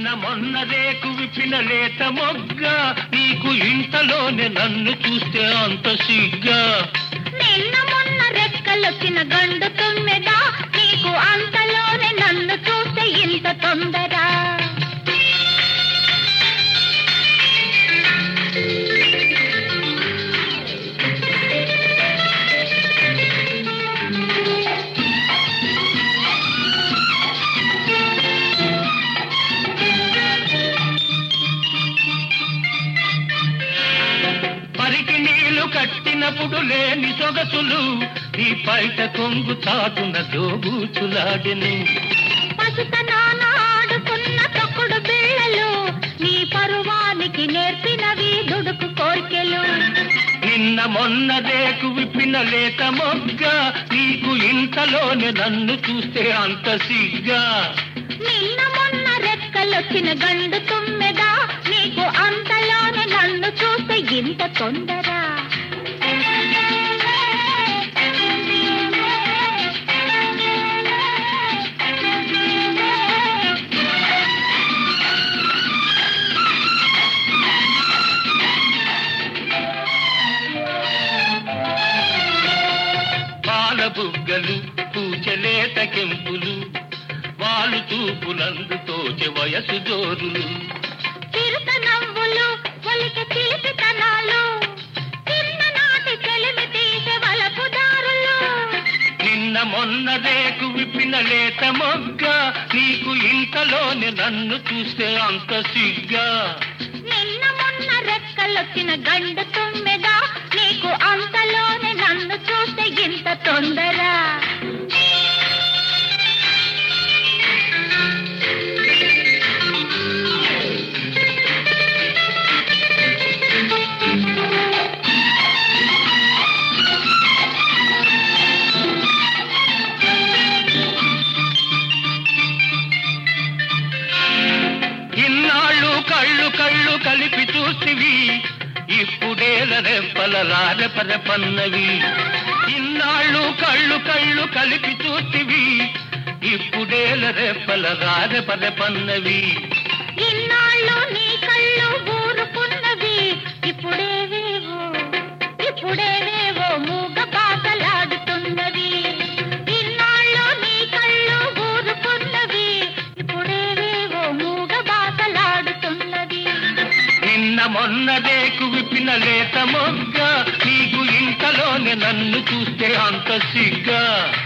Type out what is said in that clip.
నిన్న మొన్న రేకు విప్పిన లేత మొగ్గ నీకు ఇంతలోనే నన్ను చూస్తే అంత సిగ్గా నిన్న మొన్న రెక్కలొచ్చిన గండు తుమ్మెద నీకు అంతలోనే నన్ను చూస్తే ఇంత తొందర పరికి నీళ్లు కట్టినప్పుడు లేని సొగసులు నీ బయట కొంగు చాటున దోబూచులాడెను పసుతనాన ఆడుకున్న తొక్కుడు బిళ్ళలు నీ పరువానికి నేర్పినవి దుడుకు కోర్కెలు నిన్న మొన్న రేకు విప్పిన లేత మొగ్గ నీకు ఇంతలోనే నన్ను చూస్తే అంత సిగ్గా నిన్న మొన్న రెక్కలొచ్చిన గండు తుమ్మెద నీకు అంతలోనే నన్ను చూస్తే ఇంత తొందర పాల బుగ్గలు పూచలేత కెంపులు వాలు చూపులందు తోచె వయసు జోరులు చిరుత నవ్వులు ఒలిక చిలిపితనాలు చిన్ననాటి చెలిమి తీసే వలపు దారులు నిన్న మొన్న రేకు విప్పిన లేత మొగ్గ నీకు ఇంతలోనే నన్ను చూస్తే అంత సిగ్గా నిన్న మొన్న రెక్కలొచ్చిన గండు తుమ్మెద నీకు అంతలోనే నన్ను చూస్తే ఇంత తొందర ఇన్నాళ్ళు కళ్ళు కళ్ళు కలిపి చూసివి ఇప్పుడేల రెప్పల రారెపరెపన్నవి ఇన్నాళ్ళు కళ్ళు కళ్ళు కలిపి చూసివి ఇప్పుడేల రెప్పల రారెపరెపన్నవి ఇన్నాళ్ళు నీ కళ్ళు ఊరుకున్నవి ఇప్పుడేవేవో ఇప్పుడేవేవో మూగ పాటలాడుతున్నవి ఇన్నాళ్ళు నీ కళ్ళు ఊరుకున్నవి ఇప్పుడేవేవో మూగ బాటలాడుతున్నవి నిన్న మొన్న రేకు విప్పిన లేత మొగ్గ నీకు ఇంతలోనే నన్ను చూస్తే అంత సిగ్గా